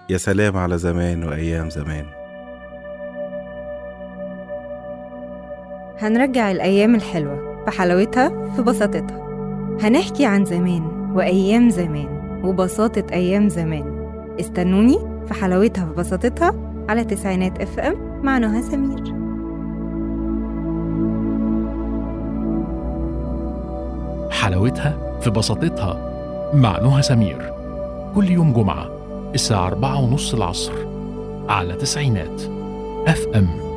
يا سلام على زمان وأيام زمان هنرجع الأيام الحلوة بحلاوتها في بساطتها هنحكي عن زمان وأيام زمان وبساطة أيام زمان استنوني في حلاوتها في بساطتها على تسعينات اف ام مع نهى سمير حلاوتها في بساطتها مع نهى سمير كل يوم جمعة الساعة أربعة ونص العصر على تسعينات اف ام